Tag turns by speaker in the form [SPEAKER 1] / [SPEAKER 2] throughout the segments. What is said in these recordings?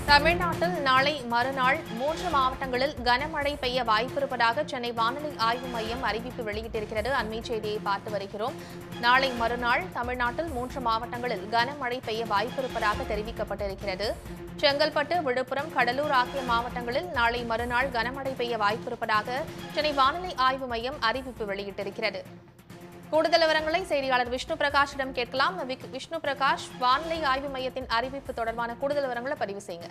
[SPEAKER 1] தமிழ்நாட்டில் நாளை மறுநாள் மூன்று மாவட்டங்களில் கனமழை பெய்ய வாய்ப்பிருப்பதாக சென்னை வானிலை ஆய்வு மையம் அறிவிப்பு வெளியிட்டிருக்கிறது அண்மை செய்தியை பார்த்து வருகிறோம் நாளை மறுநாள் தமிழ்நாட்டில் மூன்று மாவட்டங்களில் கனமழை பெய்ய வாய்ப்பிருப்பதாக தெரிவிக்கப்பட்டிருக்கிறது செங்கல்பட்டு விழுப்புரம் கடலூர் ஆகிய மாவட்டங்களில் நாளை மறுநாள் கனமழை பெய்ய வாய்ப்பிருப்பதாக சென்னை வானிலை ஆய்வு மையம் அறிவிப்பு வெளியிட்டிருக்கிறது கூடுதல் விவரங்களை செய்தியாளர் விஷ்ணு பிரகாஷிடம் கேட்கலாம் விக்- விஷ்ணு பிரகாஷ் வானிலை ஆய்வு மையத்தின் அறிவிப்பு தொடர்பான கூடுதல் விவரங்களை பதிவு செய்யுங்க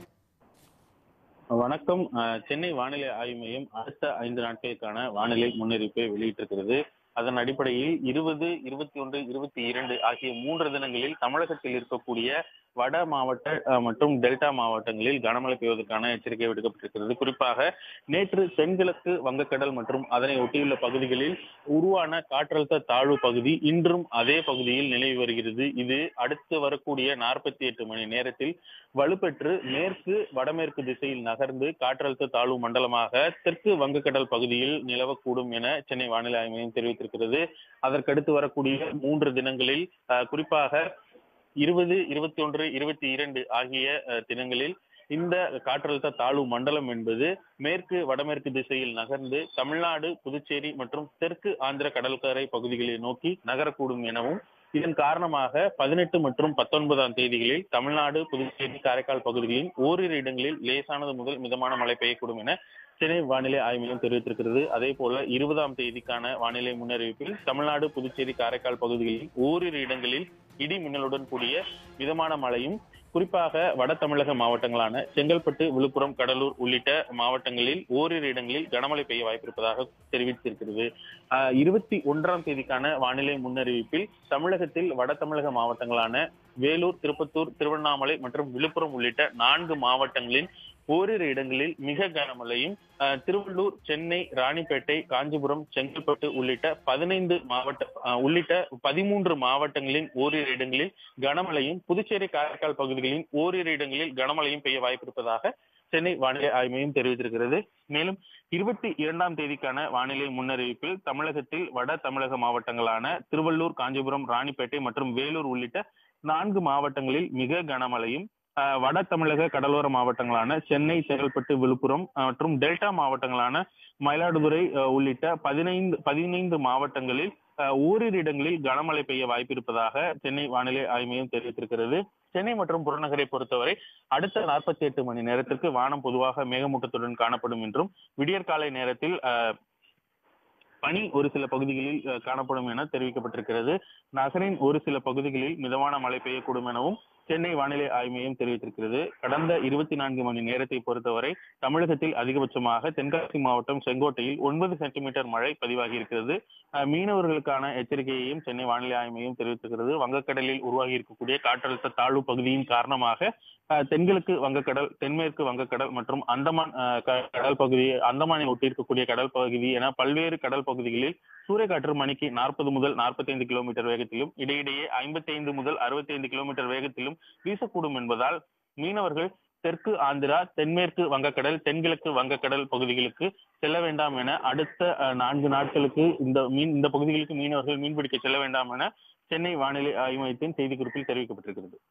[SPEAKER 2] வணக்கம் அஹ், சென்னை வானிலை ஆய்வு மையம் அடுத்த ஐந்து நாட்களுக்கான வானிலை முன்னறிவிப்பை வெளியிட்டிருக்கிறது அதன் அடிப்படையில் இருபது இருபத்தி ஒன்று இருபத்தி இரண்டு ஆகிய மூன்று தினங்களில் தமிழகத்தில் இருக்கக்கூடிய வட மாவட்ட அஹ், மற்றும் டெல்டா மாவட்டங்களில் கனமழை பெய்வதற்கான எச்சரிக்கை விடுக்கப்பட்டிருக்கிறது குறிப்பாக நேற்று தென்கிழக்கு வங்கக்கடல் மற்றும் அதனை ஒட்டியுள்ள பகுதிகளில் உருவான காற்றழுத்த தாழ்வு பகுதி இன்றும் அதே பகுதியில் நிலவி வருகிறது இது அடுத்து வரக்கூடிய நாற்பத்தி எட்டு மணி நேரத்தில் வலுப்பெற்று மேற்கு வடமேற்கு திசையில் நகர்ந்து காற்றழுத்த தாழ்வு மண்டலமாக தெற்கு வங்கக்கடல் பகுதியில் நிலவக்கூடும் என சென்னை வானிலை ஆய்வு மையம் தெரிவித்திருக்கிறது அதற்கடுத்து வரக்கூடிய மூன்று தினங்களில் அஹ், குறிப்பாக இருபது இருபத்தி ஒன்று இருபத்தி இரண்டு ஆகிய அஹ், தினங்களில் இந்த காற்றழுத்த தாழ்வு மண்டலம் என்பது மேற்கு வடமேற்கு திசையில் நகர்ந்து தமிழ்நாடு புதுச்சேரி மற்றும் தெற்கு ஆந்திர கடற்கரை பகுதிகளை நோக்கி நகரக்கூடும் எனவும் இதன் காரணமாக பதினெட்டு மற்றும் பத்தொன்பதாம் தேதிகளில் தமிழ்நாடு புதுச்சேரி காரைக்கால் பகுதிகளில் ஓரிரு இடங்களில் லேசானது முதல் மிதமான மழை பெய்யக்கூடும் என சென்னை வானிலை ஆய்வு மையம் தெரிவித்திருக்கிறது அதே போல இருபதாம் தேதிக்கான வானிலை முன்னறிவிப்பில் தமிழ்நாடு புதுச்சேரி காரைக்கால் பகுதிகளில் ஓரிரு இடங்களில் இடி மின்னலுடன் கூடிய மிதமான மழையும் குறிப்பாக வட தமிழக மாவட்டங்களான செங்கல்பட்டு விழுப்புரம் கடலூர் உள்ளிட்ட மாவட்டங்களில் ஓரிரு இடங்களில் கனமழை பெய்ய வாய்ப்பிருப்பதாக தெரிவித்திருக்கிறது ஆஹ் இருபத்தி ஒன்றாம் தேதிக்கான வானிலை முன்னறிவிப்பில் தமிழகத்தில் வட தமிழக மாவட்டங்களான வேலூர் திருப்பத்தூர் திருவண்ணாமலை மற்றும் விழுப்புரம் உள்ளிட்ட நான்கு மாவட்டங்களில் ஓரிரு இடங்களில் மிக கனமழையும் ஆஹ் திருவள்ளூர் சென்னை ராணிப்பேட்டை காஞ்சிபுரம் செங்கல்பட்டு உள்ளிட்ட பதினைந்து மாவட்ட ஆஹ் உள்ளிட்ட பதிமூன்று மாவட்டங்களின் ஓரிரு இடங்களில் கனமழையும் புதுச்சேரி காரைக்கால் பகுதிகளின் ஓரிரு இடங்களில் கனமழையும் பெய்ய வாய்ப்பிருப்பதாக சென்னை வானிலை ஆய்வு மையம் தெரிவித்திருக்கிறது மேலும் இருபத்தி இரண்டாம் தேதிக்கான வானிலை முன்னறிவிப்பில் தமிழகத்தில் வட தமிழக மாவட்டங்களான திருவள்ளூர் காஞ்சிபுரம் ராணிப்பேட்டை மற்றும் வேலூர் உள்ளிட்ட நான்கு மாவட்டங்களில் மிக கனமழையும் ஆஹ், வட தமிழக கடலோர மாவட்டங்களான சென்னை செங்கல்பட்டு விழுப்புரம் ஆஹ், மற்றும் டெல்டா மாவட்டங்களான மயிலாடுதுறை ஆஹ், உள்ளிட்ட பதினைந்து பதினைந்து மாவட்டங்களில் ஆஹ், ஓரிரு இடங்களில் கனமழை பெய்ய வாய்ப்பிருப்பதாக சென்னை வானிலை ஆய்வு மையம் தெரிவித்திருக்கிறது சென்னை மற்றும் புறநகரை பொறுத்தவரை அடுத்த நாற்பத்தி எட்டு மணி நேரத்திற்கு வானம் பொதுவாக மேகமூட்டத்துடன் காணப்படும் என்றும் விடியற்காலை நேரத்தில் ஆஹ், பனி ஒரு சில பகுதிகளில் அஹ், காணப்படும் என தெரிவிக்கப்பட்டிருக்கிறது நகரின் ஒரு சில பகுதிகளில் மிதமான மழை பெய்யக்கூடும் எனவும் சென்னை வானிலை ஆய்வு மையம் தெரிவித்திருக்கிறது கடந்த இருபத்தி நான்கு மணி நேரத்தை பொறுத்தவரை தமிழகத்தில் அதிகபட்சமாக தென்காசி மாவட்டம் செங்கோட்டையில் ஒன்பது சென்டிமீட்டர் மழை பதிவாகி இருக்கிறது அஹ், மீனவர்களுக்கான எச்சரிக்கையையும் சென்னை வானிலை ஆய்வு மையம் தெரிவித்திருக்கிறது வங்கக்கடலில் உருவாகி இருக்கக்கூடிய காற்றழுத்த தாழ்வு பகுதியின் காரணமாக அஹ், தென்கிழக்கு வங்கக்கடல் தென்மேற்கு வங்கக்கடல் மற்றும் அந்தமான் அஹ், க- கடல் பகுதி அந்தமானை ஒட்டி இருக்கக்கூடிய கடல் பகுதி என பல்வேறு கடல் பகுதிகளில் சூறைக்காற்று மணிக்கு நாற்பது முதல் 45 கிலோமீட்டர் வேகத்திலும் இடையிடையே 55 முதல் 65 கிலோமீட்டர் வேகத்திலும் வீசக்கூடும் என்பதால் மீனவர்கள் தெற்கு ஆந்திரா தென்மேற்கு வங்கக்கடல் தென்கிழக்கு வங்கக்கடல் பகுதிகளுக்கு செல்ல வேண்டாம் என அடுத்த அஹ், நான்கு நாட்களுக்கு இந்த மீன் இந்த பகுதிகளுக்கு மீனவர்கள் மீன்பிடிக்க செல்ல வேண்டாம் என சென்னை வானிலை ஆய்வு மையத்தின் செய்திக்குறிப்பில் தெரிவிக்கப்பட்டிருக்கிறது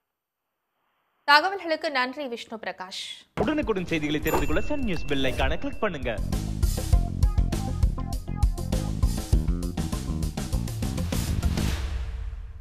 [SPEAKER 1] தகவல்களுக்கு நன்றி விஷ்ணு பிரகாஷ்
[SPEAKER 3] உடனுக்குடன் செய்திகளை தெரிந்து கொள்ள சன் நியூஸ் பெல் ஐகானை கிளிக் பண்ணுங்க